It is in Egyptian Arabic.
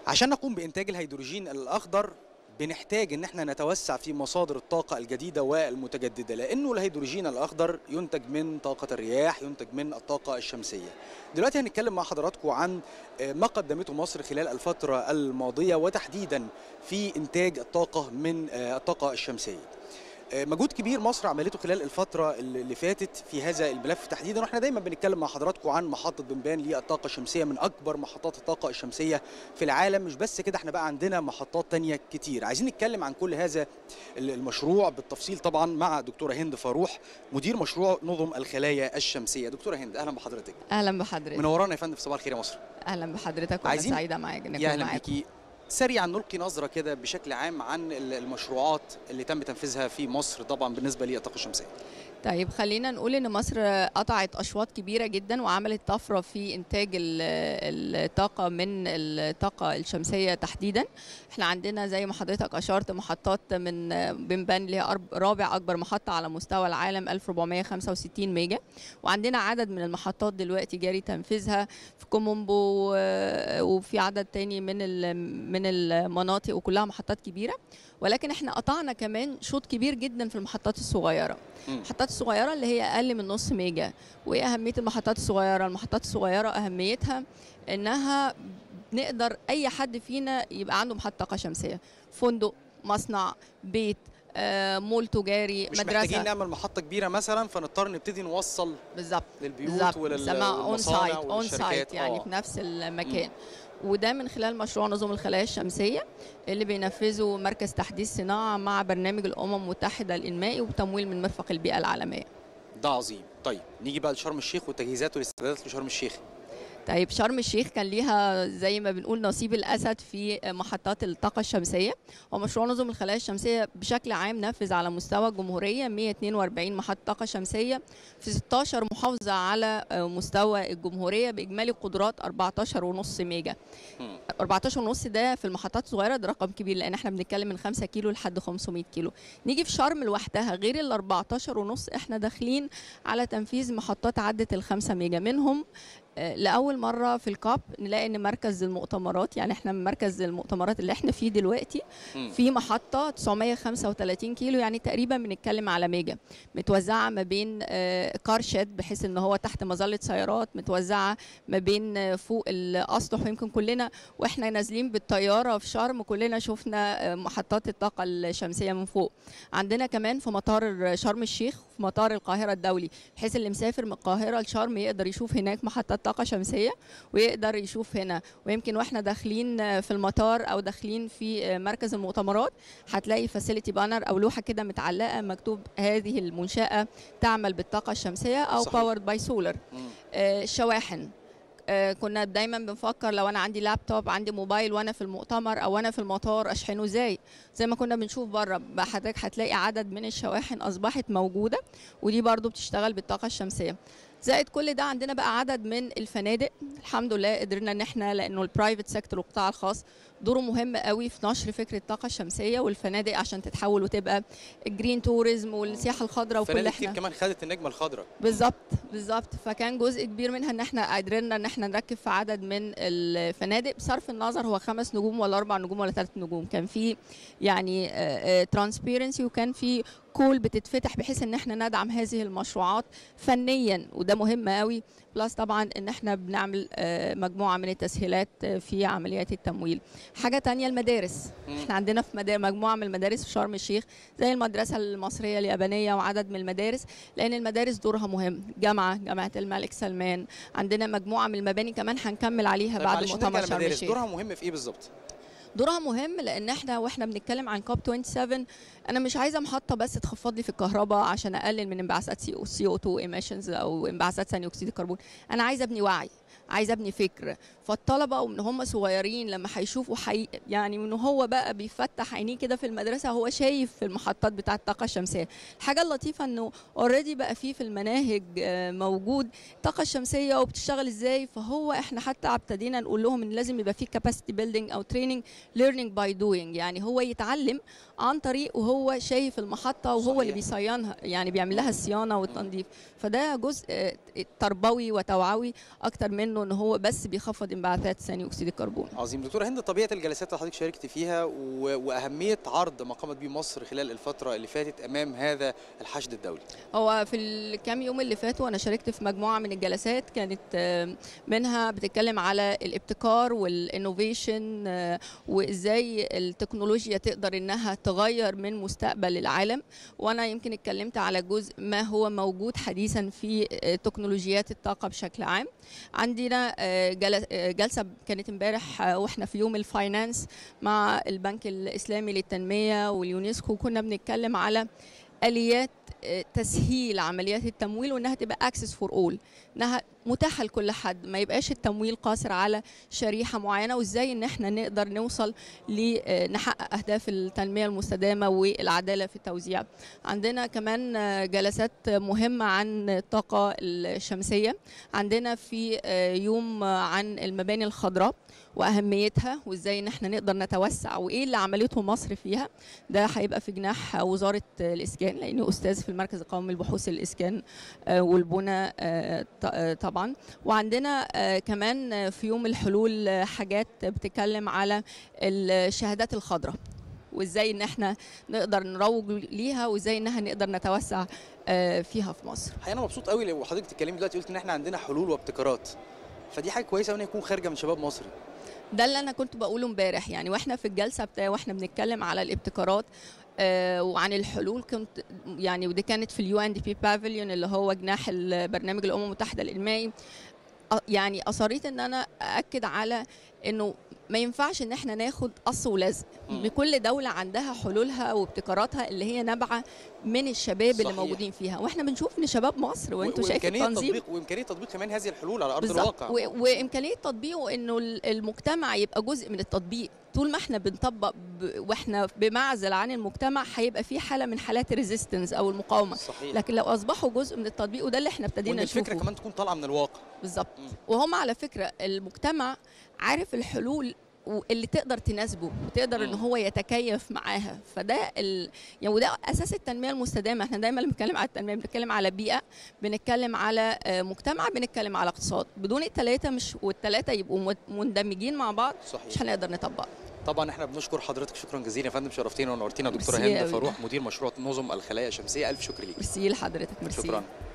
عشان نقوم بإنتاج الهيدروجين الأخضر بنحتاج ان احنا نتوسع في مصادر الطاقة الجديدة والمتجددة لانه الهيدروجين الاخضر ينتج من طاقة الرياح ينتج من الطاقة الشمسية دلوقتي هنتكلم مع حضراتكم عن ما قدمته مصر خلال الفترة الماضية وتحديدا في انتاج الطاقة من الطاقة الشمسية مجهود كبير مصر عملته خلال الفترة اللي فاتت في هذا الملف تحديدا واحنا دايما بنتكلم مع حضراتكم عن محطة بنبان للطاقة الشمسية من أكبر محطات الطاقة الشمسية في العالم مش بس كده احنا بقى عندنا محطات تانية كتير عايزين نتكلم عن كل هذا المشروع بالتفصيل طبعا مع دكتورة هند فاروح مدير مشروع نظم الخلايا الشمسية دكتورة هند أهلا بحضرتك اهلا بحضرتك منورانا يا فندم في صباح الخير يا مصر اهلا بحضرتك وانا عايزين- سعيده معاك ان يا اكون اهلا معاك بيكي سريعا نلقي نظرة كده بشكل عام عن المشروعات اللي تم تنفيذها في مصر طبعا بالنسبة للطاقة الشمسية طيب خلينا نقول ان مصر قطعت اشواط كبيره جدا وعملت طفره في انتاج ال- الطاقه من الطاقه الشمسيه تحديدا احنا عندنا زي ما حضرتك اشرت محطات من بنبان اللي هي أرب- رابع اكبر محطه على مستوى العالم 1465 ميجا وعندنا عدد من المحطات دلوقتي جاري تنفيذها في كومومبو و- وفي عدد تاني من ال- من المناطق وكلها محطات كبيره ولكن احنا قطعنا كمان شوط كبير جدا في المحطات الصغيره مم. المحطات الصغيره اللي هي اقل من نص ميجا وايه اهميه المحطات الصغيره المحطات الصغيره اهميتها انها نقدر اي حد فينا يبقى عنده محطه طاقه شمسيه فندق مصنع بيت آه، مول تجاري مش محتاجين مدرسه نعمل محطة كبيرة مثلا فنضطر نبتدي نوصل بالظبط للبيوت بالظبط بنسميها اون سايت وللمصانع اون سايت والشركات يعني آه. في نفس المكان وده من خلال مشروع نظم الخلايا الشمسيه اللي بينفذه مركز تحديث صناعه مع برنامج الامم المتحده الانمائي وتمويل من مرفق البيئه العالميه ده عظيم طيب نيجي بقى لشرم الشيخ والتجهيزات والاستعدادات لشرم الشيخ طيب شرم الشيخ كان ليها زي ما بنقول نصيب الاسد في محطات الطاقه الشمسيه ومشروع نظم الخلايا الشمسيه بشكل عام نفذ على مستوى الجمهوريه 142 محطه طاقه شمسيه في 16 محافظه على مستوى الجمهوريه باجمالي قدرات 14.5 ميجا مم. 14.5 ده في المحطات الصغيره ده رقم كبير لان احنا بنتكلم من 5 كيلو لحد 500 كيلو نيجي في شرم لوحدها غير ال 14.5 احنا داخلين على تنفيذ محطات عدت ال 5 ميجا منهم آه، لاول مره في الكاب نلاقي ان مركز المؤتمرات يعني احنا من مركز المؤتمرات اللي احنا فيه دلوقتي مم. في محطه 935 كيلو يعني تقريبا بنتكلم على ميجا متوزعه ما بين آه، كار شيد بحيث ان هو تحت مظله سيارات متوزعه ما بين آه، فوق الاسطح ويمكن كلنا واحنا نازلين بالطياره في شرم كلنا شفنا آه، محطات الطاقه الشمسيه من فوق عندنا كمان في مطار شرم الشيخ في مطار القاهره الدولي بحيث اللي مسافر من القاهره لشرم يقدر يشوف هناك محطات طاقه شمسيه ويقدر يشوف هنا ويمكن واحنا داخلين في المطار او داخلين في مركز المؤتمرات هتلاقي فاسيلتي بانر او لوحه كده متعلقه مكتوب هذه المنشاه تعمل بالطاقه الشمسيه او صحيح. باورد باي سولار مم. الشواحن آه، كنا دايما بنفكر لو انا عندي لابتوب عندي موبايل وانا في المؤتمر او انا في المطار اشحنه ازاي زي ما كنا بنشوف بره بقى حضرتك هتلاقي عدد من الشواحن اصبحت موجوده ودي برضو بتشتغل بالطاقه الشمسيه زائد كل ده عندنا بقى عدد من الفنادق الحمد لله قدرنا ان احنا لانه البرايفت سيكتور والقطاع الخاص دوره مهم قوي في نشر فكره الطاقه الشمسيه والفنادق عشان تتحول وتبقى الجرين توريزم والسياحه الخضراء وكل فنادق احنا كتير كمان خدت النجمة الخضراء بالظبط بالظبط فكان جزء كبير منها ان احنا قدرنا ان احنا نركب في عدد من الفنادق بصرف النظر هو خمس نجوم ولا اربع نجوم ولا ثلاث نجوم كان في يعني ترانسبيرنسي وكان في كول بتتفتح بحيث ان احنا ندعم هذه المشروعات فنيا وده مهم قوي بلس طبعا ان احنا بنعمل آه، مجموعه من التسهيلات آه، في عمليات التمويل حاجه تانية المدارس مم. احنا عندنا في مدا- مجموعه من المدارس في شرم الشيخ زي المدرسه المصريه اليابانيه وعدد من المدارس لان المدارس دورها مهم جامعه جامعه الملك سلمان عندنا مجموعه من المباني كمان هنكمل عليها طيب بعد معلش نرجع مؤتمر شرم للمدارس الشيخ دورها مهم في ايه بالظبط؟ دورها مهم لان احنا واحنا بنتكلم عن كوب 27 انا مش عايزه محطه بس تخفض لي في الكهرباء عشان اقلل من انبعاثات سي او 2 ايميشنز او انبعاثات ثاني اكسيد الكربون انا عايزه ابني وعي عايزه ابني فكر فالطلبه ومن هم صغيرين لما هيشوفوا حي... يعني من هو بقى بيفتح عينيه كده في المدرسه هو شايف المحطات بتاعه الطاقه الشمسيه الحاجه اللطيفه انه اوريدي بقى فيه في المناهج آه، موجود الطاقه الشمسيه وبتشتغل ازاي فهو احنا حتى ابتدينا نقول لهم ان لازم يبقى فيه كاباسيتي بيلدينج او تريننج ليرنينج باي دوينج يعني هو يتعلم عن طريق وهو شايف المحطه وهو اللي صحيح. بيصينها يعني بيعمل لها الصيانه والتنظيف فده جزء آه، تربوي وتوعوي اكتر من منه ان هو بس بيخفض انبعاثات ثاني اكسيد الكربون عظيم دكتوره هند طبيعه الجلسات اللي حضرتك شاركت فيها و... واهميه عرض ما قامت به مصر خلال الفتره اللي فاتت امام هذا الحشد الدولي هو في الكام يوم اللي فاتوا انا شاركت في مجموعه من الجلسات كانت آه، منها بتتكلم على الابتكار والانوفيشن آه، وازاي التكنولوجيا تقدر انها تغير من مستقبل العالم وانا يمكن اتكلمت على جزء ما هو موجود حديثا في آه، تكنولوجيات الطاقه بشكل عام عندنا آه، جل- آه، جلسه كانت امبارح آه، واحنا في يوم الفاينانس مع البنك الاسلامي للتنميه واليونسكو كنا بنتكلم على اليات آه، تسهيل عمليات التمويل وانها تبقى اكسس فور اول انها متاحه لكل حد ما يبقاش التمويل قاصر على شريحه معينه وازاي ان احنا نقدر نوصل لنحقق اهداف التنميه المستدامه والعداله في التوزيع عندنا كمان آه، جلسات مهمه عن الطاقه الشمسيه عندنا في آه، يوم آه، عن المباني الخضراء واهميتها وازاي ان احنا نقدر نتوسع وايه اللي عملته مصر فيها ده هيبقى في جناح وزاره الاسكان لاني استاذ في المركز القومي لبحوث الاسكان آه، والبنى آه، ط- آه، طبعا وعندنا آه، كمان آه، في يوم الحلول آه، حاجات بتتكلم على الشهادات الخضراء وازاي ان احنا نقدر نروج ليها وازاي انها نقدر نتوسع آه، فيها في مصر الحقيقه انا مبسوط قوي لو حضرتك بتتكلمي دلوقتي قلت ان احنا عندنا حلول وابتكارات فدي حاجه كويسه وان يكون خارجه من شباب مصري ده اللي انا كنت بقوله امبارح يعني واحنا في الجلسه بتاع واحنا بنتكلم على الابتكارات آه وعن الحلول كنت يعني ودي كانت في اليو ان دي بي بافيليون اللي هو جناح البرنامج الامم المتحده الانمائي أ- يعني اصريت ان انا ااكد على انه ما ينفعش ان احنا ناخد قص ولزق مم. لكل دوله عندها حلولها وابتكاراتها اللي هي نابعه من الشباب اللي صحيح. موجودين فيها واحنا بنشوف ان شباب مصر وانتوا شايف وإمكانية التنظيم تطبيق وامكانيه تطبيق كمان هذه الحلول على ارض بالظبط الواقع و- وامكانيه تطبيقه انه ال- المجتمع يبقى جزء من التطبيق طول ما احنا بنطبق ب... واحنا بمعزل عن المجتمع هيبقى في حاله من حالات الريزيستنس او المقاومه صحيح لكن لو اصبحوا جزء من التطبيق وده اللي احنا وان ابتدينا الفكره نشوفه كمان تكون طالعه من الواقع بالظبط مم. وهم على فكره المجتمع عارف الحلول و- اللي تقدر تناسبه وتقدر ان مم. هو يتكيف معاها فده ال... يعني وده اساس التنميه المستدامه احنا دايما لما بنتكلم على التنميه بنتكلم على بيئه بنتكلم على آه، مجتمع بنتكلم على اقتصاد بدون الثلاثه مش والثلاثه يبقوا مد- مندمجين مع بعض صحيح مش هنقدر نطبق طبعا احنا بنشكر حضرتك شكرا جزيلا يا فندم شرفتينا ونورتينا دكتوره ميرسي هند أوي. فاروق مدير مشروع نظم الخلايا الشمسيه الف شكر ليك ميرسي لحضرتك ميرسي شكرا